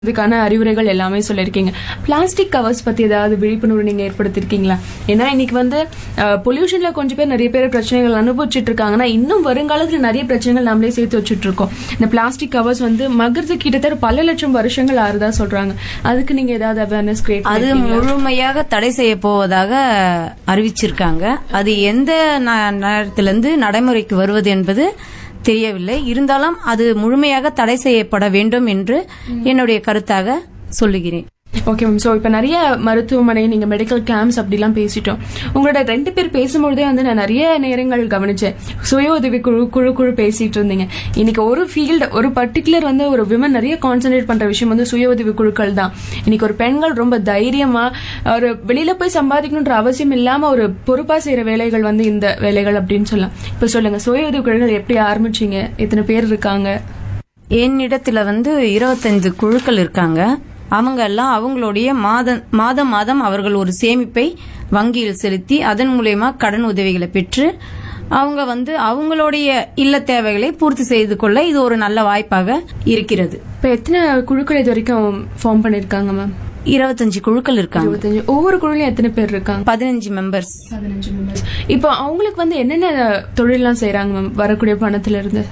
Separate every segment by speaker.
Speaker 1: இதுக்கான அறிவுரைகள் எல்லாமே சொல்லியிருக்கீங்க பிளாஸ்டிக் கவர்ஸ் பத்தி ஏதாவது விழிப்புணர்வு நீங்க ஏற்படுத்திருக்கீங்களா ஏன்னா இன்னைக்கு வந்து பொல்யூஷன்ல கொஞ்சம் பேர் நிறைய பேர் பிரச்சனைகள் அனுபவிச்சுட்டு இருக்காங்கன்னா இன்னும் வருங்காலத்துல நிறைய பிரச்சனைகள் நம்மளே சேர்த்து வச்சுட்டு இருக்கோம் இந்த பிளாஸ்டிக் கவர்ஸ் வந்து மகிறது கிட்டத்தட்ட பல லட்சம் வருஷங்கள் ஆறுதா சொல்றாங்க அதுக்கு நீங்க ஏதாவது அவேர்னஸ் கிரியேட்
Speaker 2: அது முழுமையாக தடை செய்ய போவதாக அறிவிச்சிருக்காங்க அது எந்த ந- நேரத்திலிருந்து நடைமுறைக்கு வருவது என்பது தெரியவில்லை இருந்தாலும் அது முழுமையாக தடை செய்யப்பட வேண்டும் என்று என்னுடைய கருத்தாக சொல்லுகிறேன்
Speaker 1: ஓகே மேம் ஸோ இப்போ நிறைய மருத்துவமனை நீங்க மெடிக்கல் கேம்ப்ஸ் அப்படிலாம் பேசிட்டோம் உங்களோட ரெண்டு பேர் பேசும்பொழுதே வந்து நான் நிறைய நேரங்கள் கவனிச்சேன் சுய உதவி குழு குழு குழு பேசிட்டு இருந்தீங்க இன்னைக்கு ஒரு ஃபீல்டு ஒரு பர்டிகுலர் வந்து ஒரு விமன் நிறைய கான்சென்ட்ரேட் பண்ற விஷயம் வந்து சுய உதவி குழுக்கள் தான் இன்னைக்கு ஒரு பெண்கள் ரொம்ப தைரியமா ஒரு வெளியில போய் சம்பாதிக்கணுன்ற அவசியம் இல்லாம ஒரு பொறுப்பா செய்யற வேலைகள் வந்து இந்த வேலைகள் அப்படின்னு சொல்லலாம் இப்போ சொல்லுங்க சுய உதவி குழுக்கள் எப்படி ஆரம்பிச்சீங்க எத்தனை பேர் இருக்காங்க
Speaker 2: என்னிடத்துல வந்து இருபத்தஞ்சு குழுக்கள் இருக்காங்க அவங்க எல்லாம் அவங்களுடைய மாதம் மாதம் மாதம் அவர்கள் ஒரு சேமிப்பை வங்கியில் செலுத்தி அதன் மூலயமா கடன் உதவிகளை பெற்று அவங்க வந்து அவங்களுடைய இல்ல தேவைகளை பூர்த்தி செய்து கொள்ள இது ஒரு நல்ல வாய்ப்பாக இருக்கிறது
Speaker 1: இப்போ எத்தனை குழுக்கள் இது வரைக்கும் ஃபார்ம் பண்ணிருக்காங்க மேம்
Speaker 2: இருபத்தஞ்சு குழுக்கள் இருக்காங்க
Speaker 1: இருபத்தஞ்சு ஒவ்வொரு குழுலையும் எத்தனை பேர் இருக்காங்க
Speaker 2: பதினஞ்சு மெம்பர்ஸ்
Speaker 1: பதினஞ்சு மெம்பர்ஸ் இப்போ அவங்களுக்கு வந்து என்னென்ன தொழிலெல்லாம் செய்றாங்க மேம் வரக்கூடிய பணத்துல இருந்து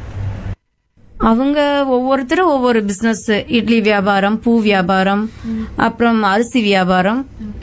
Speaker 2: அவங்க ஒவ்வொருத்தரும் ஒவ்வொரு பிசினஸ் இட்லி வியாபாரம் பூ வியாபாரம் அப்புறம் அரிசி வியாபாரம்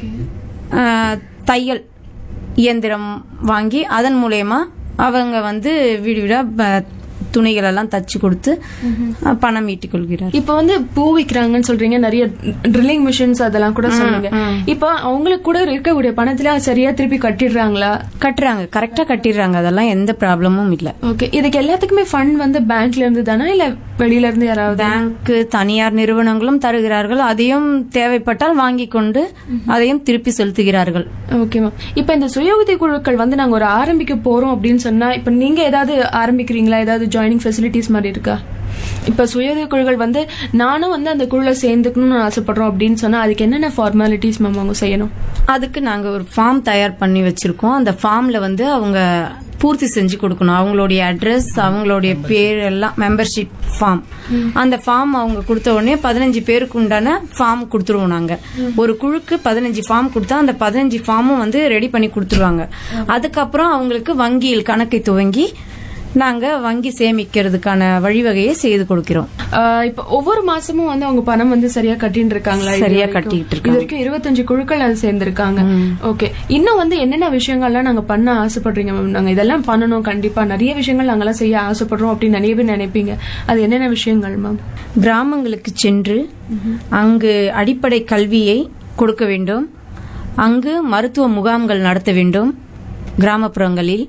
Speaker 2: ஆஹ், தையல் இயந்திரம் வாங்கி அதன் மூலயமா அவங்க வந்து வீடு வீடா ப- துணிகள் எல்லாம் தச்சு கொடுத்து அஹ், பணம் ஈட்டிக் கொள்கிறார்
Speaker 1: இப்போ வந்து பூ விக்கிறாங்கன்னு சொல்றீங்க நிறைய ட்ரில்லிங் மிஷின்ஸ் அதெல்லாம் கூட சொன்னீங்க இப்போ அவங்களுக்கு கூட இருக்கக்கூடிய பணத்துல சரியா திருப்பி கட்டிடுறாங்களா
Speaker 2: கட்டுறாங்க கரெக்டா கட்டிடுறாங்க அதெல்லாம் எந்த ப்ராப்ளமும் இல்ல
Speaker 1: ஓகே இதுக்கு எல்லாத்துக்குமே ஃபண்ட் வந்து பேங்க்ல இருந்து தானா இல்ல வெளியில இருந்து யாராவது
Speaker 2: பேங்க் தனியார் நிறுவனங்களும் தருகிறார்கள் அதையும் தேவைப்பட்டால் வாங்கி கொண்டு அதையும் திருப்பி செலுத்துகிறார்கள்
Speaker 1: ஓகே மேம் இப்போ இந்த சுய உதவி குழுக்கள் வந்து நாங்க ஒரு ஆரம்பிக்க போறோம் அப்படின்னு சொன்னா இப்போ நீங்க ஏதாவது ஆரம்பிக்கிறீங்களா ஏதாவது ஜாயினிங் ஃபெசிலிட்டிஸ் மாதிரி இருக்கா இப்போ சுய உதவி குழுக்கள் வந்து நானும் வந்து அந்த குழுல சேர்ந்துக்கணும்னு ஆசைப்படுறோம் அப்படின்னு சொன்னா அதுக்கு என்னென்ன ஃபார்மாலிட்டிஸ் மேம் அவங்க செய்யணும்
Speaker 2: அதுக்கு நாங்க ஒரு ஃபார்ம் தயார் பண்ணி வச்சிருக்கோம் அந்த ஃபார்ம்ல வந்து அவங்க பூர்த்தி செஞ்சு கொடுக்கணும் அவங்களுடைய அட்ரஸ் அவங்களுடைய பேர் எல்லாம் மெம்பர்ஷிப் ஃபார்ம் அந்த ஃபார்ம் அவங்க கொடுத்த உடனே பதினஞ்சு பேருக்கு உண்டான ஃபார்ம் கொடுத்துருவோம் நாங்க ஒரு குழுக்கு பதினஞ்சு ஃபார்ம் கொடுத்தா அந்த பதினஞ்சு ஃபார்மும் வந்து ரெடி பண்ணி கொடுத்துருவாங்க அதுக்கப்புறம் அவங்களுக்கு வங்கியில் கணக்கை துவங்கி நாங்க வங்கி சேமிக்கிறதுக்கான வழிவகையை செய்து கொடுக்கிறோம்
Speaker 1: ஆஹ் இப்போ ஒவ்வொரு மாசமும் வந்து அவங்க பணம் வந்து சரியா கட்டிட்டு இருக்காங்களா இது
Speaker 2: சரியா
Speaker 1: வரைக்கும்?
Speaker 2: கட்டிட்டு
Speaker 1: இது
Speaker 2: இருக்காங்க.
Speaker 1: வரைக்கும் இருபத்தஞ்சு குழுக்கள் அது சேர்ந்திருக்காங்க ஓகே இன்னும் வந்து என்னென்ன விஷயங்கள்லாம் நாங்க பண்ண ஆசைப்படுறீங்க மேம் நாங்க இதெல்லாம் பண்ணணும் கண்டிப்பா நிறைய விஷயங்கள் நாங்கெல்லாம் செய்ய ஆசைப்படுறோம் அப்படின்னு நிறைய பேர் நினைப்பீங்க அது என்னென்ன விஷயங்கள் மேம்
Speaker 2: கிராமங்களுக்கு சென்று அங்கு அடிப்படை கல்வியை கொடுக்க வேண்டும் அங்கு மருத்துவ முகாம்கள் நடத்த வேண்டும் கிராமப்புறங்களில்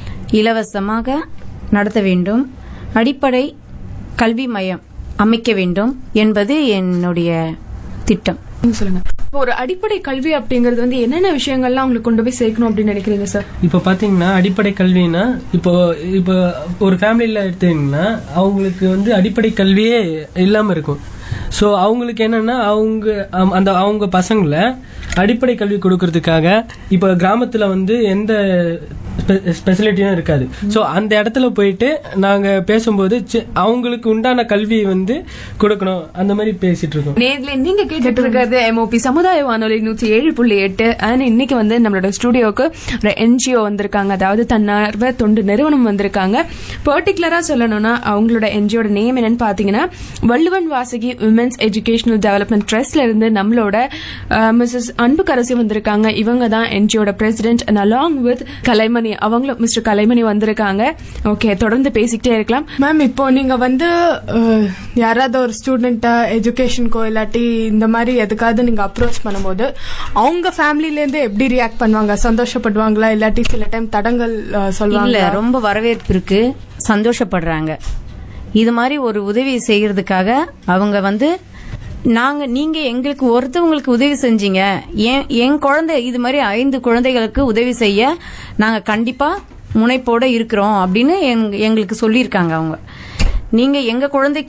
Speaker 2: இலவசமாக நடத்த வேண்டும் அடிப்படை கல்வி மையம் அமைக்க வேண்டும் என்பது என்னுடைய திட்டம்
Speaker 1: நீங்க சொல்லுங்க இப்போ ஒரு அடிப்படை கல்வி அப்படிங்கறது வந்து என்னென்ன விஷயங்கள்லாம் அவங்களுக்கு கொண்டு போய் சேர்க்கணும் அப்படின்னு நினைக்கிறீங்க சார்
Speaker 3: இப்போ பாத்தீங்கன்னா அடிப்படை கல்வினா இப்போ இப்போ ஒரு ஃபேமிலியில எடுத்தீங்கன்னா அவங்களுக்கு வந்து அடிப்படை கல்வியே இல்லாம இருக்கும் ஸோ அவங்களுக்கு என்னன்னா அவங்க அம், அந்த அவங்க பசங்களை அடிப்படை கல்வி கொடுக்கறதுக்காக இப்போ கிராமத்துல வந்து எந்த ஸ்பெசிலிட்டியும் இருக்காது ஸோ அந்த இடத்துல போயிட்டு நாங்க பேசும்போது சி- அவங்களுக்கு உண்டான கல்வி வந்து கொடுக்கணும் அந்த மாதிரி பேசிட்டு இருக்கோம்
Speaker 1: நேர்ல நீங்க கேட்டுட்டு இருக்கிறது எம்ஓபி சமுதாய வானொலி நூற்றி ஏழு புள்ளி எட்டு அண்ட் இன்னைக்கு வந்து நம்மளோட ஸ்டுடியோக்கு ஒரு என்ஜிஓ வந்திருக்காங்க அதாவது தன்னார்வ தொண்டு நிறுவனம் வந்திருக்காங்க பர்டிகுலரா சொல்லணும்னா அவங்களோட என்ஜிஓட நேம் என்னன்னு பாத்தீங்கன்னா Valluvan Vasagi women's educational development ட்ரஸ்ட்ல இருந்து நம்மளோட மிஸ்ஸஸ் அன்புக்கரசி வந்திருக்காங்க இவங்க தான் என்ஜிஓட president and along with Kalaimani அவங்களும் மிஸ்டர் கலைமணி வந்திருக்காங்க ஓகே தொடர்ந்து பேசிக்கிட்டே இருக்கலாம்
Speaker 4: மேம் இப்போ நீங்க வந்து அஹ், யாராவது ஒரு ஸ்டூடெண்ட்டை எஜுகேஷனுக்கோ இல்லாட்டி இந்த மாதிரி எதுக்காவது நீங்க அப்ரோச் பண்ணும்போது அவங்க ஃபேமிலில இருந்து எப்படி ரியாக்ட் பண்ணுவாங்க சந்தோஷப்படுவாங்களா இல்லாட்டி சில டைம் தடங்கள் அஹ்,
Speaker 2: இல்ல
Speaker 4: சொல்லுவாங்க
Speaker 2: ரொம்ப வரவேற்பு இருக்கு சந்தோஷப்படுறாங்க இது மாதிரி ஒரு உதவி செய்யறதுக்காக அவங்க வந்து நாங்க நீங்க எங்களுக்கு ஒருத்தவங்களுக்கு உதவி செஞ்சீங்க என் என் குழந்தை இது மாதிரி ஐந்து குழந்தைகளுக்கு உதவி செய்ய நாங்க கண்டிப்பா முனைப்போட இருக்கிறோம் அப்படின்னு எங்க- எங்களுக்கு சொல்லியிருக்காங்க அவங்க நீங்க எங்க குழந்தைக்கு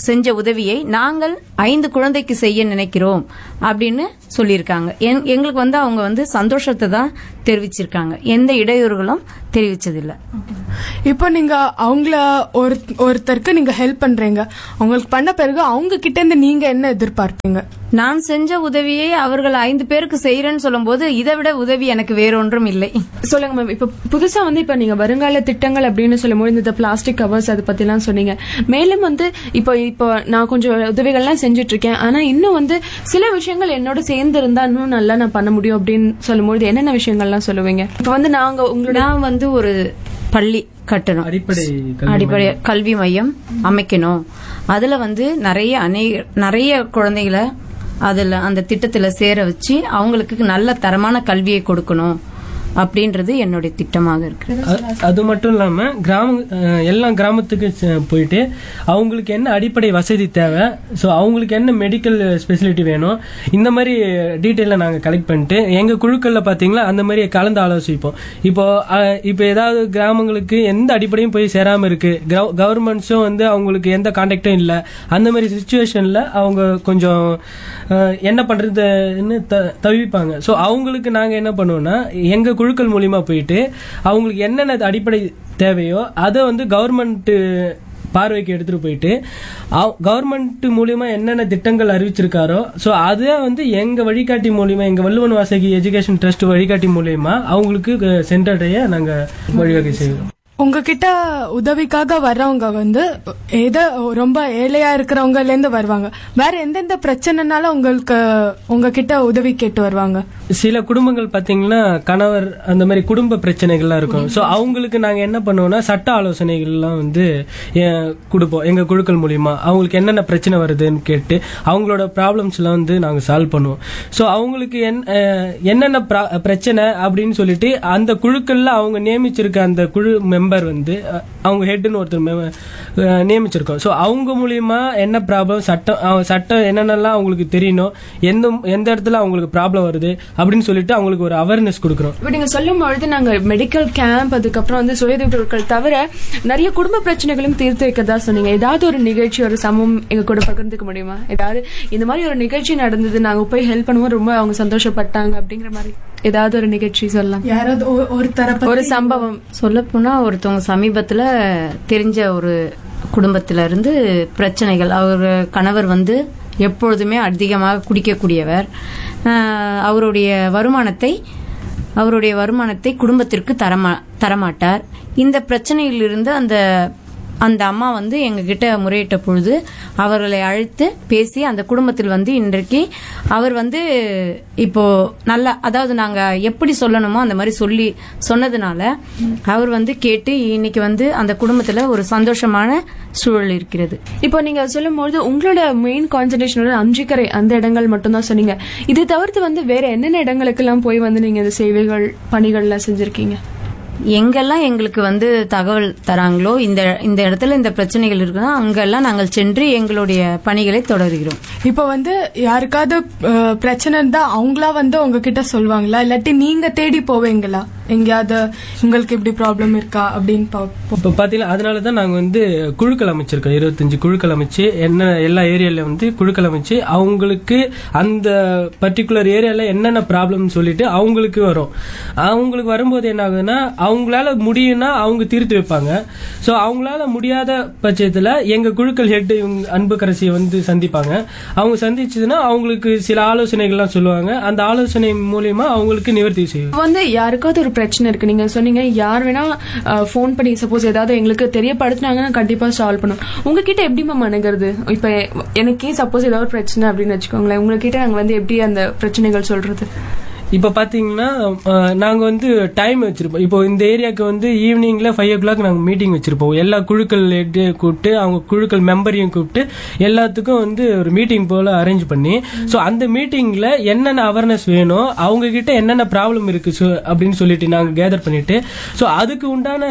Speaker 2: செஞ்ச உதவியை நாங்கள் ஐந்து குழந்தைக்கு செய்ய நினைக்கிறோம் அப்படின்னு சொல்லியிருக்காங்க என்- எங்களுக்கு வந்து அவங்க வந்து சந்தோஷத்தை தான் தெரிவிச்சிருக்காங்க எந்த இடையூறுகளும் தெரிவிச்சதில்லை
Speaker 4: இப்போ நீங்க அவங்கள ஒரு ஒருத்தருக்கு நீங்க ஹெல்ப் பண்றீங்க அவங்களுக்கு பண்ண பிறகு அவங்க கிட்ட இருந்து நீங்க என்ன எதிர்பார்ப்பீங்க
Speaker 2: நான் செஞ்ச உதவியை அவர்கள் ஐந்து பேருக்கு செய்யறேன்னு சொல்லும்போது இதை விட உதவி எனக்கு வேறொன்றும் இல்லை
Speaker 1: சொல்லுங்க மேம் இப்ப புதுசா வந்து இப்ப நீங்க வருங்கால திட்டங்கள் அப்படின்னு சொல்லும்போது இந்த பிளாஸ்டிக் கவர்ஸ் அதை பத்தி எல்லாம் சொன்னீங்க மேலும் வந்து இப்போ இப்போ நான் கொஞ்சம் உதவிகள்லாம் செஞ்சுட்டு இருக்கேன் ஆனா இன்னும் வந்து சில விஷயங்கள் என்னோட சேர்ந்து இருந்தா இன்னும் நல்லா நான் பண்ண முடியும் அப்படின்னு சொல்லும்போது என்னென்ன விஷயங்கள்லாம் சொல்லுவீங்க இப்ப வந்து நாங்க உங்களோட
Speaker 2: நான் வந்து ஒரு பள்ளி கட்டணும்
Speaker 3: அடிப்படை கல்வி
Speaker 2: அடிப்படை கல்வி மையம் அமைக்கணும் அதுல வந்து நிறைய அநேக நிறைய குழந்தைகளை அதுல அந்த திட்டத்துல சேர வச்சு அவங்களுக்கு நல்ல தரமான கல்வியை கொடுக்கணும் அப்படின்றது என்னுடைய திட்டமாக இருக்கு
Speaker 3: அ- அது மட்டும் இல்லாம கிராம அஹ், எல்லா கிராமத்துக்கு ச- போயிட்டு அவங்களுக்கு என்ன அடிப்படை வசதி தேவை ஸோ அவங்களுக்கு என்ன மெடிக்கல் ஸ்பெசிலிட்டி வேணும் இந்த மாதிரி டீட்டெயில நாங்க கலெக்ட் பண்ணிட்டு எங்க குழுக்கள்ல பாத்தீங்களா அந்த மாதிரி கலந்து ஆலோசிப்போம் இப்போ அஹ், இப்போ ஏதாவது கிராமங்களுக்கு எந்த அடிப்படையும் போய் சேராம இருக்கு கவர்மெண்ட்ஸும் வந்து அவங்களுக்கு எந்த கான்டாக்டும் இல்ல அந்த மாதிரி சுச்சுவேஷன்ல அவங்க கொஞ்சம் அஹ், என்ன பண்றதுன்னு த- தவிப்பாங்க ஸோ அவங்களுக்கு நாங்க என்ன பண்ணுவோம்னா எங்க குழுக்கள் மூலியமா போயிட்டு அவங்களுக்கு என்னென்ன அடிப்படை தேவையோ அதை வந்து கவர்மெண்ட் பார்வைக்கு எடுத்துட்டு போயிட்டு கவர்மெண்ட் மூலியமா என்னென்ன திட்டங்கள் அறிவிச்சிருக்காரோ ஸோ அதை வந்து எங்க வழிகாட்டி மூலியமா எங்க வள்ளுவன் வாசகி எஜுகேஷன் ட்ரஸ்ட் வழிகாட்டி மூலியமா அவங்களுக்கு அஹ், சென்றடைய நாங்க வழிவகை செய்வோம்
Speaker 4: உங்ககிட்ட உதவிக்காக வர்றவங்க வந்து ஏதோ ரொம்ப ஏழையா இருக்கிறவங்கல இருந்து வருவாங்க வேற எந்தெந்த பிரச்சனைனால உங்களுக்கு உங்ககிட்ட உதவி கேட்டு வருவாங்க
Speaker 3: சில குடும்பங்கள் பாத்தீங்கன்னா கணவர் அந்த மாதிரி குடும்ப பிரச்சனைகள்லாம் இருக்கும் ஸோ அவங்களுக்கு நாங்க என்ன பண்ணுவோம்னா சட்ட ஆலோசனைகள்லாம் வந்து அஹ், கொடுப்போம் எங்க குழுக்கள் மூலியமா அவங்களுக்கு என்னென்ன பிரச்சனை வருதுன்னு கேட்டு அவங்களோட ப்ராப்ளம்ஸ் எல்லாம் வந்து நாங்க சால்வ் பண்ணுவோம் ஸோ அவங்களுக்கு என்- அஹ், என்னென்ன ப்ரா- பிரச்சனை அப்படின்னு சொல்லிட்டு அந்த குழுக்கள்ல அவங்க நியமிச்சிருக்க அந்த குழு மெம்பர் வந்து அஹ், அவங்க ஹெட்னு ஒருத்தர் மெ- அஹ், நியமிச்சிருக்கோம் ஸோ அவங்க மூலியமா என்ன ப்ராப்ளம் சட்டம் அஹ், சட்டம் என்னென்னலாம் அவங்களுக்கு தெரியணும் எந்த எந்த இடத்துல அவங்களுக்கு ப்ராப்ளம் வருது அப்படின்னு சொல்லிட்டு அவங்களுக்கு ஒரு அவேர்னஸ் கொடுக்குறோம்
Speaker 1: இப்ப நீங்க சொல்லும் பொழுது நாங்க மெடிக்கல் கேம்ப் அதுக்கப்புறம் வந்து சுயதொழில் பொருட்கள் தவிர நிறைய குடும்ப பிரச்சனைகளும் தீர்த்து வைக்கதா சொன்னீங்க ஏதாவது ஒரு நிகழ்ச்சி ஒரு சமம் எங்க கூட பகிர்ந்துக்க முடியுமா ஏதாவது இந்த மாதிரி ஒரு நிகழ்ச்சி நடந்தது நாங்க போய் ஹெல்ப் பண்ணுவோம் ரொம்ப அவங்க சந்தோஷப்பட்டாங்க அப்படிங்கிற மாதிரி ஏதாவது ஒரு நிகழ்ச்சி சொல்லலாம்
Speaker 4: யாராவது ஒ- ஒரு தரப்பு
Speaker 1: ஒரு சம்பவம்
Speaker 2: சொல்லப்போனா ஒருத்தவங்க சமீபத்துல தெரிஞ்ச ஒரு குடும்பத்தில இருந்து பிரச்சனைகள் அவர் கணவர் வந்து எப்பொழுதுமே அதிகமாக குடிக்கக்கூடியவர் ஆஹ், அவருடைய வருமானத்தை அவருடைய வருமானத்தை குடும்பத்திற்கு தரமா தரமாட்டார் இந்த பிரச்சனையிலிருந்து அந்த அந்த அம்மா வந்து எங்ககிட்ட முறையிட்ட பொழுது அவர்களை அழைத்து பேசி அந்த குடும்பத்தில் வந்து இன்றைக்கு அவர் வந்து இப்போ நல்லா அதாவது நாங்க எப்படி சொல்லணுமோ அந்த மாதிரி சொல்லி சொன்னதுனால அவர் வந்து கேட்டு இன்னைக்கு வந்து அந்த குடும்பத்துல ஒரு சந்தோஷமான சூழல் இருக்கிறது
Speaker 1: இப்போ நீங்க சொல்லும்போது உங்களோட மெயின் கான்சன்ட்ரேஷனோட அஞ்சிக்கரை அந்த இடங்கள் மட்டும் தான் சொன்னீங்க இது தவிர்த்து வந்து வேற என்னென்ன இடங்களுக்கெல்லாம் போய் வந்து நீங்க இந்த சேவைகள் பணிகள்லாம் செஞ்சிருக்கீங்க
Speaker 2: எங்கெல்லாம் எங்களுக்கு வந்து தகவல் தராங்களோ இந்த இந்த இடத்துல இந்த பிரச்சனைகள் இருக்குன்னா அங்கெல்லாம் நாங்கள் சென்று எங்களுடைய பணிகளை தொடர்கிறோம்
Speaker 4: இப்போ வந்து யாருக்காவது அஹ், பிரச்சனை இருந்தா அவங்களா வந்து உங்ககிட்ட சொல்லுவாங்களா இல்லாட்டி நீங்க தேடி போவீங்களா எங்கேயாவது உங்களுக்கு இப்படி ப்ராப்ளம் இருக்கா அப்படின்னு பா-
Speaker 3: இப்போ பார்த்தீங்கன்னா அதனால தான் நாங்கள் வந்து குழுக்கள் அமைச்சிருக்கோம் இருபத்தஞ்சு குழுக்கள் அமைச்சு என்ன எல்லா ஏரியால வந்து குழுக்கள் அமைச்சு அவங்களுக்கு அந்த பர்டிகுலர் ஏரியால என்னென்ன ப்ராப்ளம் சொல்லிட்டு அவங்களுக்கு வரும் அவங்களுக்கு வரும்போது என்ன ஆகுதுன்னா அவங்களால முடியும்னா அவங்க தீர்த்து வைப்பாங்க ஸோ அவங்களால முடியாத பட்சத்தில் எங்கள் குழுக்கள் ஹெட் அன்புக்கரசியை வந்து சந்திப்பாங்க அவங்க சந்திச்சதுன்னா அவங்களுக்கு சில ஆலோசனைகள்லாம் சொல்லுவாங்க அந்த ஆலோசனை மூலியமா அவங்களுக்கு நிவர்த்தி செய்யும்
Speaker 1: இப்ப வந்து யாருக்காவது ஒரு பிரச்சனை இருக்கு நீங்க சொன்னீங்க யார் வேணா ஃபோன் பண்ணி சப்போஸ் ஏதாவது எங்களுக்கு தெரியப்படுத்தினாங்கன்னா கண்டிப்பா சால்வ் பண்ணும் உங்ககிட்ட எப்படி மேம் அணுகிறது இப்ப எனக்கே சப்போஸ் ஏதாவது ஒரு பிரச்சனை அப்படின்னு வச்சுக்கோங்களேன் உங்ககிட்ட நாங்க வந்து எப்படி அந்த பிரச்சனைகள் சொல்றது
Speaker 3: இப்போ பார்த்தீங்கன்னா அஹ், நாங்க வந்து டைம் வச்சிருப்போம் இப்போ இந்த ஏரியாவுக்கு வந்து ஈவினிங்ல ஃபைவ் ஓ கிளாக் நாங்கள் மீட்டிங் வச்சிருப்போம் எல்லா குழுக்கள் head கூப்பிட்டு அவங்க குழுக்கள் மெம்பரையும் கூப்பிட்டு எல்லாத்துக்கும் வந்து ஒரு மீட்டிங் போல அரேஞ்ச் பண்ணி ஸோ அந்த மீட்டிங்ல என்னென்ன அவேர்னஸ் வேணும் அவங்க கிட்ட என்னென்ன ப்ராப்ளம் இருக்கு so அப்படின்னு சொல்லிட்டு நாங்கள் கேதர் பண்ணிட்டு ஸோ அதுக்கு உண்டான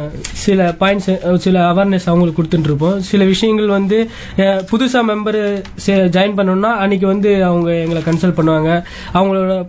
Speaker 3: சில பாயிண்ட்ஸ் சில அவேர்னஸ் அவங்களுக்கு கொடுத்துட்டு இருப்போம் சில விஷயங்கள் வந்து அஹ், புதுசா மெம்பர் ஜாயின் பண்ணணும்னா அன்னைக்கு வந்து அவங்க எங்களை கன்சல்ட் பண்ணுவாங்க அவங்களோட ப்ராப்ளம்ஸ்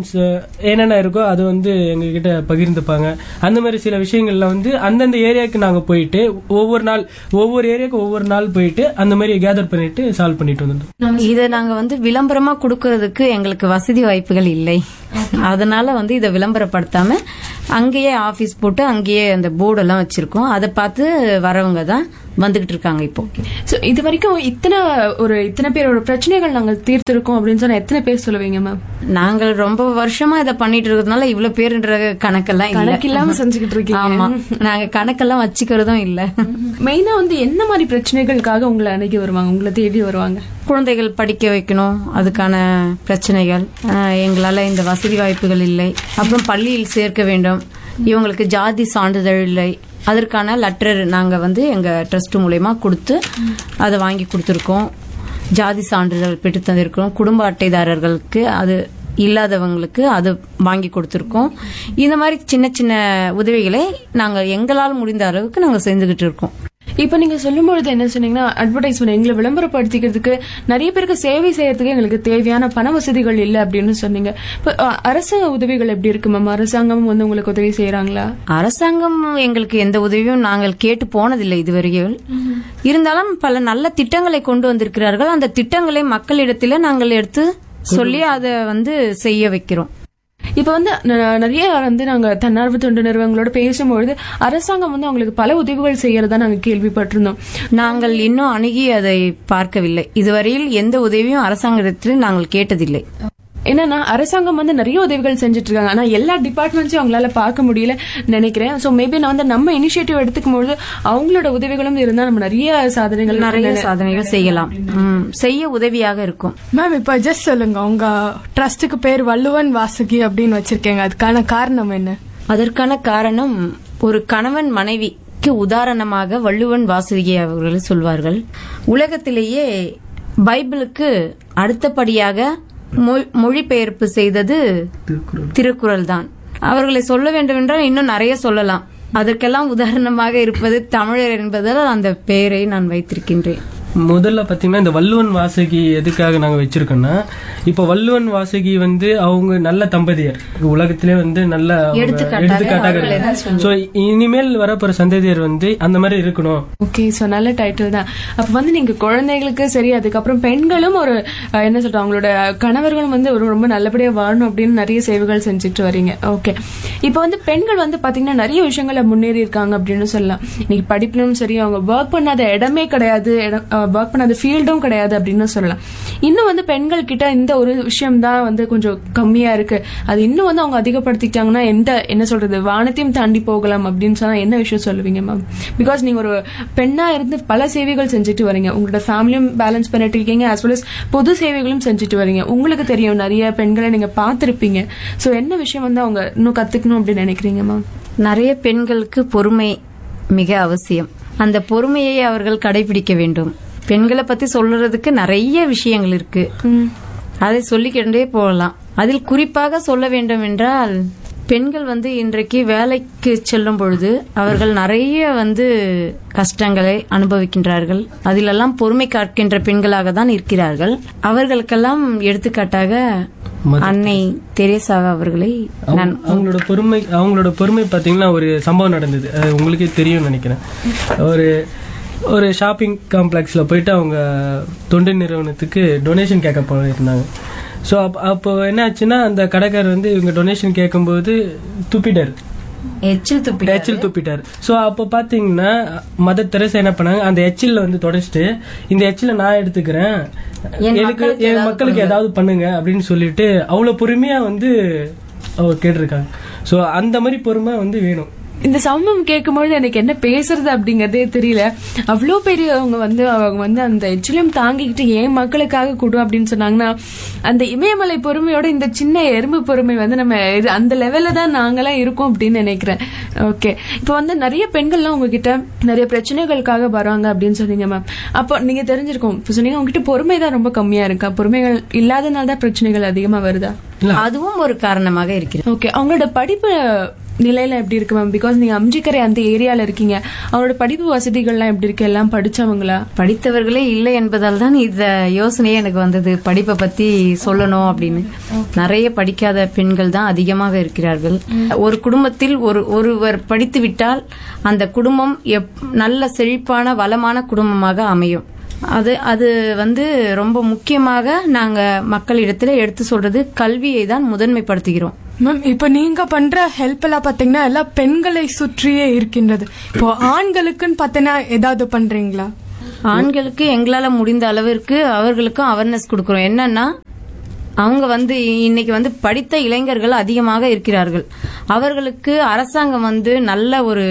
Speaker 3: ப்ராப்ளம்ஸ் என்னென்ன இருக்கோ அது வந்து எங்ககிட்ட பகிர்ந்துப்பாங்க அந்த மாதிரி சில விஷயங்கள்ல வந்து அந்தந்த ஏரியாவுக்கு நாங்க போயிட்டு ஒவ்வொரு நாள் ஒவ்வொரு ஏரியாவுக்கு ஒவ்வொரு நாள் போயிட்டு அந்த மாதிரி கேதர் பண்ணிட்டு சால்வ் பண்ணிட்டு வந்துட்டோம்
Speaker 2: இதை நாங்க வந்து விளம்பரமா கொடுக்கறதுக்கு எங்களுக்கு வசதி வாய்ப்புகள் இல்லை அதனால வந்து இதை விளம்பரப்படுத்தாம அங்கேயே ஆபீஸ் போட்டு அங்கேயே அந்த போர்டெல்லாம் வச்சிருக்கோம் அதை பார்த்து வரவங்க தான் வந்துகிட்டு இருக்காங்க இப்போ
Speaker 1: சோ இது வரைக்கும் இத்தனை ஒரு இத்தனை பேரோட பிரச்சனைகள் நாங்க தீர்த்திருக்கோம் அப்படின்னு சொன்னா எத்தனை பேர் சொல்லுவீங்க மேம்
Speaker 2: நாங்கள் ரொம்ப வருஷமா இதை பண்ணிட்டு இருக்கிறதுனால இவ்வளவு பேருன்ற கணக்கெல்லாம் இல்ல
Speaker 1: கணக்கு இல்லாம செஞ்சுக்கிட்டு இருக்கீங்க
Speaker 2: ஆமா நாங்க கணக்கெல்லாம் வச்சுக்கிறதும் இல்ல
Speaker 1: மெயினா வந்து என்ன மாதிரி பிரச்சனைகளுக்காக உங்களை அணுகி வருவாங்க உங்களை தேடி வருவாங்க
Speaker 2: குழந்தைகள் படிக்க வைக்கணும் அதுக்கான பிரச்சனைகள் ஆஹ் எங்களால இந்த வசதி வாய்ப்புகள் இல்லை அப்புறம் பள்ளியில் சேர்க்க வேண்டும் இவங்களுக்கு ஜாதி சான்றிதழ் இல்லை அதற்கான லெட்டர் நாங்க வந்து எங்க ட்ரஸ்ட் மூலயமா கொடுத்து அதை வாங்கி கொடுத்துருக்கோம் ஜாதி சான்றிதழ் பெற்று தந்திருக்கிறோம் குடும்ப அட்டைதாரர்களுக்கு அது இல்லாதவங்களுக்கு அது வாங்கி கொடுத்துருக்கோம் இந்த மாதிரி சின்ன சின்ன உதவிகளை நாங்க எங்களால் முடிந்த அளவுக்கு நாங்க செஞ்சுக்கிட்டு இருக்கோம்
Speaker 1: இப்ப நீங்க சொல்லும் பொழுது என்ன சொன்னீங்கன்னா அட்வர்டைஸ்மெண்ட் எங்களை விளம்பரப்படுத்திக்கிறதுக்கு நிறைய பேருக்கு சேவை செய்யறதுக்கு எங்களுக்கு தேவையான பண வசதிகள் இல்ல அப்படின்னு சொன்னீங்க இப்ப அ, அரசு உதவிகள் எப்படி இருக்கு மேம் அரசாங்கம் வந்து உங்களுக்கு உதவி செய்யறாங்களா
Speaker 2: அரசாங்கம் எங்களுக்கு எந்த உதவியும் நாங்கள் கேட்டு போனதில்லை இதுவரையில் இருந்தாலும் பல நல்ல திட்டங்களை கொண்டு வந்திருக்கிறார்கள் அந்த திட்டங்களை மக்களிடத்தில நாங்கள் எடுத்து சொல்லி அதை வந்து செய்ய வைக்கிறோம்
Speaker 1: இப்ப வந்து ந- நிறைய வந்து நாங்க தன்னார்வ தொண்டு நிறுவனங்களோட பேசும்பொழுது அரசாங்கம் வந்து அவங்களுக்கு பல உதவிகள் செய்யறதா நாங்க கேள்விப்பட்டிருந்தோம்
Speaker 2: நாங்கள் இன்னும் அணுகி அதை பார்க்கவில்லை இதுவரையில் எந்த உதவியும் அரசாங்கத்தில் நாங்கள் கேட்டதில்லை
Speaker 1: என்னன்னா அரசாங்கம் வந்து நிறைய உதவிகள் செஞ்சுட்டு இருக்காங்க ஆனா எல்லா டிபார்ட்மெண்ட்ஸையும் அவங்களால பார்க்க முடியல நினைக்கிறேன் சோ மேபி நான் வந்து நம்ம இனிஷியேட்டிவ் எடுத்துக்கும் பொழுது அவங்களோட உதவிகளும் இருந்தா நம்ம நிறைய சாதனைகள்
Speaker 2: நிறைய சாதனைகள் செய்யலாம் ம், செய்ய உதவியாக இருக்கும்
Speaker 4: மேம் இப்ப ஜஸ்ட் சொல்லுங்க உங்க ட்ரஸ்டுக்கு பேர் வள்ளுவன் வாசுகி அப்படின்னு வச்சிருக்கீங்க அதுக்கான காரணம் என்ன
Speaker 2: அதற்கான காரணம் ஒரு கணவன் மனைவிக்கு உதாரணமாக வள்ளுவன் வாசுகி அவர்கள் சொல்வார்கள் உலகத்திலேயே பைபிளுக்கு அடுத்தபடியாக மொ- மொழிபெயர்ப்பு செய்தது திருக்குறள் தான் அவர்களை சொல்ல வேண்டும் என்றால் இன்னும் நிறைய சொல்லலாம் அதற்கெல்லாம் உதாரணமாக இருப்பது தமிழர் என்பதால் அந்த பெயரை நான் வைத்திருக்கின்றேன்
Speaker 3: முதல்ல பாத்தீங்கன்னா இந்த வள்ளுவன் வாசகி எதுக்காக நாங்க வச்சிருக்கோம்னா இப்போ வள்ளுவன் வாசகி வந்து அவங்க நல்ல தம்பதியர் உலகத்திலே வந்து நல்ல அவங்க எடுத்துக்காட்டாக சோ இனிமேல் வரப்போற சந்ததியர் வந்து அந்த மாதிரி இருக்கணும்
Speaker 1: ஓகே சோ நல்ல டைட்டில் தான் அப்ப வந்து நீங்க குழந்தைகளுக்கு சரி அதுக்கப்புறம் பெண்களும் ஒரு அஹ், என்ன சொல்றோம் அவங்களோட கணவர்களும் வந்து ஒரு ரொம்ப நல்லபடியா வாழணும் அப்படின்னு நிறைய சேவைகள் செஞ்சுட்டு வரீங்க ஓகே இப்போ வந்து பெண்கள் வந்து பாத்தீங்கன்னா நிறைய விஷயங்கள்ல முன்னேறி இருக்காங்க அப்படின்னு சொல்லலாம் இன்னைக்கு படிப்பிலும் சரி அவங்க ஒர்க் பண்ணாத இடமே கிடையாது ஒர்க் பண்ணாத ஃபீல்டும் கிடையாது அப்படின்னு சொல்லலாம் இன்னும் வந்து பெண்கள் கிட்ட இந்த ஒரு விஷயம் தான் வந்து கொஞ்சம் கம்மியா இருக்கு அது இன்னும் வந்து அவங்க அதிகப்படுத்திக்கிட்டாங்கன்னா எந்த என்ன சொல்றது வானத்தையும் தாண்டி போகலாம் அப்படின்னு சொன்னா என்ன விஷயம் சொல்லுவீங்க மேம் பிகாஸ் நீங்க ஒரு பெண்ணா இருந்து பல சேவைகள் செஞ்சுட்டு வரீங்க உங்களோட ஃபேமிலியும் பேலன்ஸ் பண்ணிட்டு இருக்கீங்க as well as பொது சேவைகளும் செஞ்சுட்டு வரீங்க உங்களுக்கு தெரியும் நிறைய பெண்களை நீங்க பார்த்திருப்பீங்க சோ என்ன விஷயம் வந்து அவங்க இன்னும் கத்துக்கணும் அப்படின்னு நினைக்கிறீங்க மேம்
Speaker 2: நிறைய பெண்களுக்கு பொறுமை மிக அவசியம் அந்த பொறுமையை அவர்கள் கடைபிடிக்க வேண்டும் பெண்களை பத்தி சொல்றதுக்கு நிறைய விஷயங்கள் இருக்கு அதை சொல்லிக்கிட்டே போகலாம் அதில் குறிப்பாக சொல்ல வேண்டும் என்றால் பெண்கள் வந்து இன்றைக்கு வேலைக்கு செல்லும் பொழுது அவர்கள் நிறைய வந்து கஷ்டங்களை அனுபவிக்கின்றார்கள் அதிலெல்லாம் பொறுமை காக்கின்ற பெண்களாக தான் இருக்கிறார்கள் அவர்களுக்கெல்லாம் எடுத்துக்காட்டாக அன்னை தெரேசா அவர்களை நான்
Speaker 3: அவங்களோட பொறுமை அவங்களோட பொறுமை பாத்தீங்கன்னா ஒரு சம்பவம் நடந்தது அது உங்களுக்கே தெரியும்னு நினைக்கிறேன் ஒரு ஒரு ஷாப்பிங் காம்ப்ளெக்ஸ்ல போயிட்டு அவங்க தொண்டு நிறுவனத்துக்கு டொனேஷன் கேட்க போயிருந்தாங்க ஸோ அப்போ அப்போ என்ன ஆச்சுன்னா அந்த கடைக்காரர் வந்து இவங்க டொனேஷன் கேட்கும்போது துப்பிட்டார்
Speaker 2: எச்சில் துப்பி
Speaker 3: எச்சில் துப்பிட்டார் ஸோ அப்போ பார்த்தீங்கன்னா மதர் தெரசா என்ன பண்ணாங்க அந்த எச்சில்ல வந்து தொடச்சிட்டு இந்த எச்சில நான் எடுத்துக்கிறேன் எனக்கு என் மக்களுக்கு ஏதாவது பண்ணுங்க அப்படின்னு சொல்லிட்டு அவ்வளோ பொறுமையா வந்து அவர் கேட்டிருக்காங்க ஸோ அந்த மாதிரி பொறுமை வந்து வேணும்
Speaker 1: இந்த சம்பவம் கேட்கும்பொழுது எனக்கு என்ன பேசுறது அப்படிங்கறதே தெரியல அவ்வளோ பெரியவங்க வந்து அவங்க வந்து அந்த எச்சிலும் தாங்கிக்கிட்டு ஏன் மக்களுக்காக கொடு அப்படின்னு சொன்னாங்கன்னா அந்த இமயமலை பொறுமையோட இந்த சின்ன எறும்பு பொறுமை வந்து நம்ம இது அந்த லெவல்ல தான் நாங்களாம் இருக்கோம் அப்படின்னு நினைக்கிறேன் ஓகே இப்போ வந்து நிறைய பெண்கள்லாம் உங்ககிட்ட நிறைய பிரச்சனைகளுக்காக வராங்க அப்படின்னு சொன்னீங்க மேம் அப்போ நீங்க தெரிஞ்சிருக்கோம் இப்போ சொன்னீங்க உங்ககிட்ட பொறுமை தான் ரொம்ப கம்மியா இருக்கா பொறுமைகள் இல்லாதனால தான் பிரச்சனைகள் அதிகமா வருதா
Speaker 2: அதுவும் ஒரு காரணமாக இருக்கிறது
Speaker 1: ஓகே அவங்களோட படிப்பு நிலையில எப்படி இருக்கு மேம் பிகாஸ் நீங்க அம்ஜிக்கரை அந்த ஏரியால இருக்கீங்க அவரோட படிப்பு வசதிகள்லாம் எப்படி இருக்கு எல்லாம் படிச்சவங்களா
Speaker 2: படித்தவர்களே இல்லை என்பதால் தான் இந்த யோசனையே எனக்கு வந்தது படிப்பை பத்தி சொல்லணும் அப்படின்னு நிறைய படிக்காத பெண்கள் தான் அதிகமாக இருக்கிறார்கள் ஒரு குடும்பத்தில் ஒரு ஒருவர் படித்து விட்டால் அந்த குடும்பம் எப்- நல்ல செழிப்பான வளமான குடும்பமாக அமையும் அது அது வந்து ரொம்ப முக்கியமாக நாங்க மக்களிடத்துல எடுத்து சொல்றது கல்வியை தான் முதன்மைப்படுத்துகிறோம்
Speaker 4: மேம் இப்போ நீங்க பண்ற ஹெல்ப் எல்லாம் பாத்தீங்கன்னா எல்லாம் பெண்களை சுற்றியே இருக்கின்றது இப்போ ஆண்களுக்குன்னு பார்த்தீங்கன்னா ஏதாவது பண்றீங்களா
Speaker 2: ஆண்களுக்கு எங்களால முடிந்த அளவிற்கு அவர்களுக்கும் அவேர்னஸ் கொடுக்கிறோம் என்னன்னா அவங்க வந்து இன்னைக்கு வந்து படித்த இளைஞர்கள் அதிகமாக இருக்கிறார்கள் அவர்களுக்கு அரசாங்கம் வந்து நல்ல ஒரு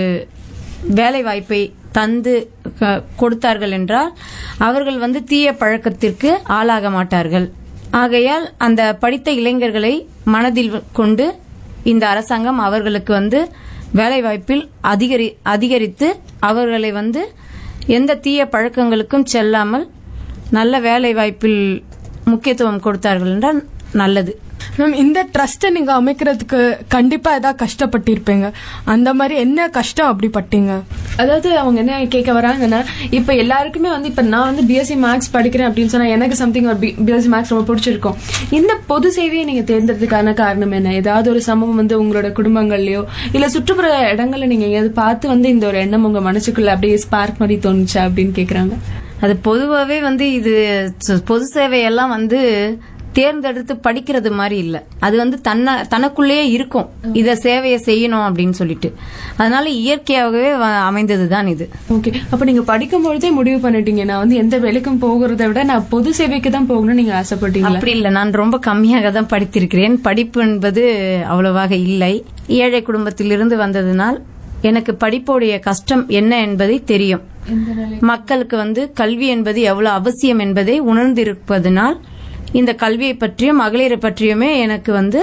Speaker 2: வேலை வாய்ப்பை தந்து க- கொடுத்தார்கள் என்றால் அவர்கள் வந்து தீய பழக்கத்திற்கு ஆளாக மாட்டார்கள் ஆகையால் அந்த படித்த இளைஞர்களை மனதில் கொண்டு இந்த அரசாங்கம் அவர்களுக்கு வந்து வேலைவாய்ப்பில் அதிகரி அதிகரித்து அவர்களை வந்து எந்த தீய பழக்கங்களுக்கும் செல்லாமல் நல்ல வேலைவாய்ப்பில் முக்கியத்துவம் கொடுத்தார்கள் என்றால் நல்லது
Speaker 4: மேம் இந்த ட்ரஸ்ட்டை நீங்க அமைக்கிறதுக்கு கண்டிப்பா ஏதாவது கஷ்டப்பட்டிருப்பீங்க அந்த மாதிரி என்ன கஷ்டம் அப்படி பட்டீங்க
Speaker 1: அதாவது அவங்க என்ன கேட்க வராங்கன்னா இப்ப எல்லாருக்குமே வந்து இப்ப நான் வந்து பிஎஸ்சி மேக்ஸ் படிக்கிறேன் அப்படின்னு சொன்னா எனக்கு சம்திங் ஒரு பிஎஸ்சி மேக்ஸ் ரொம்ப பிடிச்சிருக்கும் இந்த பொது சேவையை நீங்க தேர்ந்தெடுத்ததுக்கான காரணம் என்ன ஏதாவது ஒரு சம்பவம் வந்து உங்களோட குடும்பங்கள்லயோ இல்ல சுற்றுப்புற இடங்கள்ல நீங்க எங்கேயாவது பார்த்து வந்து இந்த ஒரு எண்ணம் உங்க மனசுக்குள்ள அப்படியே ஸ்பார்க் மாதிரி தோணுச்சா அப்படின்னு கேக்குறாங்க
Speaker 2: அது பொதுவாகவே வந்து இது ச- பொது சேவையெல்லாம் வந்து தேர்ந்தெடுத்து படிக்கிறது மாதிரி இல்ல அது வந்து தன்ன தனக்குள்ளேயே இருக்கும் இத சேவையை செய்யணும் அப்படின்னு சொல்லிட்டு அதனால இயற்கையாகவே வ- அமைந்ததுதான் இது
Speaker 1: ஓகே அப்ப நீங்க படிக்கும் பொழுதே முடிவு பண்ணிட்டீங்க நான் வந்து எந்த வேலைக்கும் போகிறதை விட நான் பொது சேவைக்கு தான் போகணும்னு நீங்க ஆசைப்பட்டீங்களா
Speaker 2: அப்படி இல்லை நான் ரொம்ப கம்மியாக தான் படித்திருக்கிறேன் படிப்பு என்பது அவ்வளவாக இல்லை ஏழை குடும்பத்திலிருந்து வந்ததினால் எனக்கு படிப்போடைய கஷ்டம் என்ன என்பதை தெரியும் மக்களுக்கு வந்து கல்வி என்பது எவ்வளவு அவசியம் என்பதை உணர்ந்திருப்பதனால் இந்த கல்வியை பற்றியும் மகளிரை பற்றியுமே எனக்கு வந்து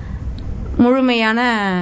Speaker 2: முழுமையான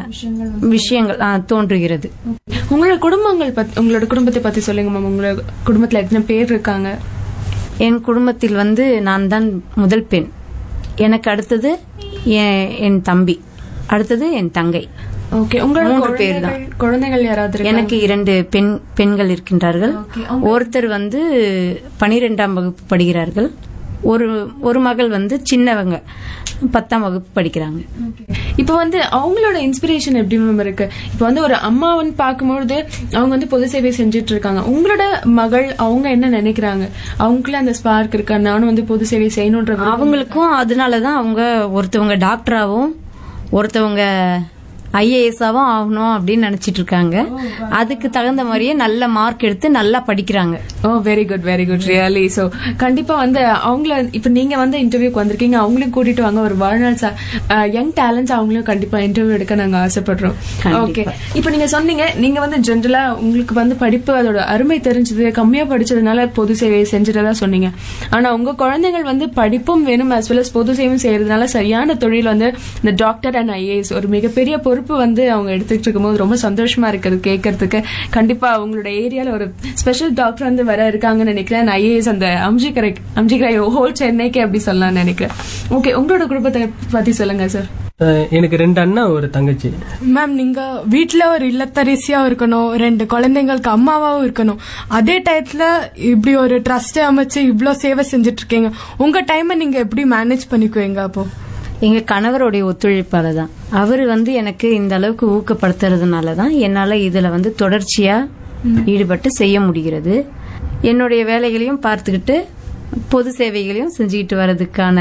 Speaker 2: விஷயங்கள் ஆ, தோன்றுகிறது
Speaker 1: உங்களோட குடும்பங்கள் பத்தி உங்களோட குடும்பத்தை பத்தி சொல்லுங்க மேம் உங்களோட குடும்பத்துல எத்தனை பேர் இருக்காங்க
Speaker 2: என் குடும்பத்தில் வந்து நான் தான் முதல் பெண் எனக்கு அடுத்தது என் என் தம்பி அடுத்தது என் தங்கை
Speaker 1: ஓகே உங்களோட
Speaker 2: மூன்று பேர் தான்.
Speaker 1: குழந்தைகள் குழந்தைகள் யாராவது இருக்காங்க?
Speaker 2: எனக்கு இரண்டு பெண் பெண்கள் இருக்கின்றார்கள் ஒருத்தர் வந்து பனிரெண்டாம் வகுப்பு படிக்கிறார்கள் ஒரு ஒரு மகள் வந்து சின்னவங்க பத்தாம் வகுப்பு படிக்கிறாங்க
Speaker 1: இப்ப வந்து அவங்களோட இன்ஸ்பிரேஷன் எப்படி மேம் இருக்கு இப்ப வந்து ஒரு அம்மாவன் பார்க்கும்பொழுது அவங்க வந்து பொது சேவை செஞ்சுட்டு இருக்காங்க உங்களோட மகள் அவங்க என்ன நினைக்கிறாங்க அவங்களுக்குள்ள அந்த ஸ்பார்க் இருக்கா நானும் வந்து பொது சேவை செய்யணும்ன்ற விருப்பம்
Speaker 2: அவங்களுக்கும் அதனாலதான் அவங்க ஒருத்தவங்க டாக்டராகவும் ஒருத்தவங்க ஐஏஎஸ்ஸாவும் ஆகணும் அப்படின்னு நினைச்சிட்டு இருக்காங்க அதுக்கு தகுந்த மாதிரியே நல்ல மார்க் எடுத்து நல்லா படிக்கிறாங்க
Speaker 1: oh very good very good really so கண்டிப்பா வந்து அவங்கள இப்ப நீங்க வந்து இன்டர்வியூக்கு வந்திருக்கீங்க அவங்களையும் கூட்டிட்டு வாங்க ஒரு வாழ்நாள் யங் டேலண்ட்ஸ் அவங்களையும் கண்டிப்பா இன்டர்வியூ எடுக்க நாங்க ஆசைப்படுறோம் ஓகே இப்ப நீங்க சொன்னீங்க நீங்க வந்து ஜென்ரலா உங்களுக்கு வந்து படிப்பு அதோட அருமை தெரிஞ்சது கம்மியா படிச்சதுனால பொது சேவையை செஞ்சுட்டதா சொன்னீங்க ஆனா உங்க குழந்தைகள் வந்து படிப்பும் வேணும் as well as பொது சேவையும் செய்யறதுனால சரியான தொழில் வந்து இந்த டாக்டர் அண்ட் ஐஏஎஸ் ஒரு மிகப்பெரிய பொறுப்பு வந்து அவங்க எடுத்துட்டு இருக்கும்போது ரொம்ப சந்தோஷமா இருக்குது கேட்கறதுக்கு கண்டிப்பா அவங்களோட ஏரியால ஒரு ஸ்பெஷல் டாக்டர் வந்து வர இருக்காங்கன்னு நினைக்கிறேன் ஐஏஎஸ் அந்த அம்ஜிக்கரை அம்ஜிக்கரை ஹோல் சென்னைக்கு அப்படி சொல்லலாம்னு நினைக்கிறேன் ஓகே உங்களோட குடும்பத்தை பத்தி சொல்லுங்க சார்
Speaker 3: அஹ் எனக்கு ரெண்டு அண்ணா ஒரு தங்கச்சி
Speaker 4: மேம் நீங்க வீட்ல ஒரு இல்லத்தரசியா இருக்கணும் ரெண்டு குழந்தைங்களுக்கு அம்மாவாவும் இருக்கணும் அதே டயத்துல இப்படி ஒரு ட்ரஸ்ட் அமைச்சு இவ்ளோ சேவை செஞ்சுட்டு இருக்கீங்க உங்க டைமை நீங்க எப்படி மேனேஜ் பண்ணிக்குவீங்க அப்போ
Speaker 2: எங்க கணவருடைய ஒத்துழைப்பால தான் அவர் வந்து எனக்கு இந்த அளவுக்கு ஊக்கப்படுத்துறதுனால தான் என்னால இதுல வந்து தொடர்ச்சியா ஈடுபட்டு செய்ய முடிகிறது என்னுடைய வேலைகளையும் பார்த்துக்கிட்டு பொது சேவைகளையும் செஞ்சுக்கிட்டு வர்றதுக்கான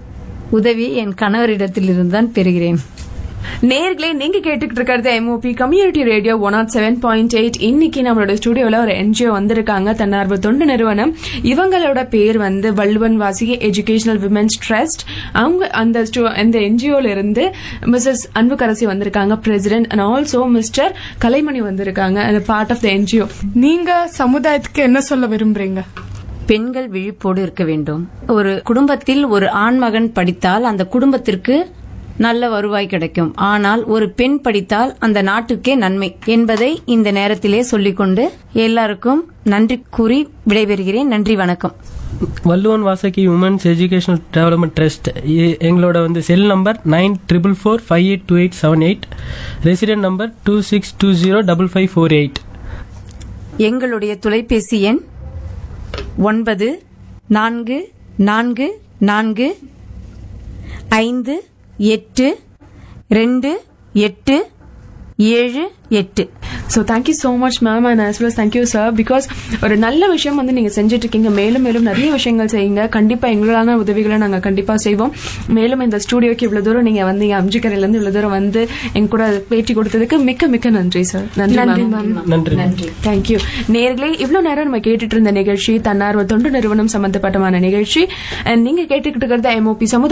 Speaker 2: உதவி என் கணவரிடத்திலிருந்து தான் பெறுகிறேன்
Speaker 1: நேர்களே நீங்க கேட்டுக்கிட்டு இருக்கிறது MOP community radio one naught seven point eight இன்னைக்கு நம்மளோட ஸ்டுடியோல ஒரு என்ஜிஓ வந்திருக்காங்க தன்னார்வ தொண்டு நிறுவனம் இவங்களோட பேர் வந்து Valluvan Vasagi educational women's trust அவங்க அந்த stu- அந்த என்ஜிஓல இருந்து மிஸ்ஸஸ் அன்புக்கரசி வந்திருக்காங்க president and also Mr Kalaimani வந்திருக்காங்க பார்ட் ஆஃப் த என்ஜிஓ
Speaker 4: நீங்க சமுதாயத்துக்கு என்ன சொல்ல விரும்புறீங்க
Speaker 2: பெண்கள் விழிப்போடு இருக்க வேண்டும் ஒரு குடும்பத்தில் ஒரு ஆண்மகன் படித்தால் அந்த குடும்பத்திற்கு நல்ல வருவாய் கிடைக்கும் ஆனால் ஒரு பெண் படித்தால் அந்த நாட்டுக்கே நன்மை என்பதை இந்த நேரத்திலே சொல்லிக்கொண்டு எல்லாருக்கும் நன்றி கூறி விடைபெறுகிறேன் நன்றி வணக்கம்
Speaker 3: Valluvan Vasagi women's educational development trust எங்களோட வந்து cell number nine triple four five eight two eight seven eight resident number two six two zero double five four eight
Speaker 2: எங்களுடைய தொலைபேசி எண் ஒன்பது நான்கு நான்கு நான்கு ஐந்து எட்டு ரெண்டு எட்டு ஏழு எட்டு
Speaker 1: so thank you so much ma'am and as well as thank you sir because ஒரு நல்ல விஷயம் வந்து நீங்கள் செஞ்சுட்டு இருக்கீங்க மேலும் மேலும் நிறைய விஷயங்கள் செய்யுங்க கண்டிப்பாக எங்களான உதவிகளை நாங்கள் கண்டிப்பாக செய்வோம் மேலும் இந்த ஸ்டூடியோக்கு இவ்வளோ தூரம் நீங்கள் வந்து அம்ஜிக்கரையிலேருந்து இவ்வளோ தூரம் வந்து எங்க கூட பேட்டி கொடுத்ததுக்கு மிக்க மிக்க நன்றி சார் நன்றி
Speaker 4: நன்றி
Speaker 1: மேம்
Speaker 3: நன்றி
Speaker 1: தேங்க்யூ நேர்களே இவ்வளோ நேரம் நம்ம கேட்டுட்டு இருந்த நிகழ்ச்சி தன்னார்வ தொண்டு நிறுவனம் சம்பந்தப்பட்டமான நிகழ்ச்சி And நீங்க கேட்டுக்கிட்டு இருக்கிறது எம்ஓபி சமுதாய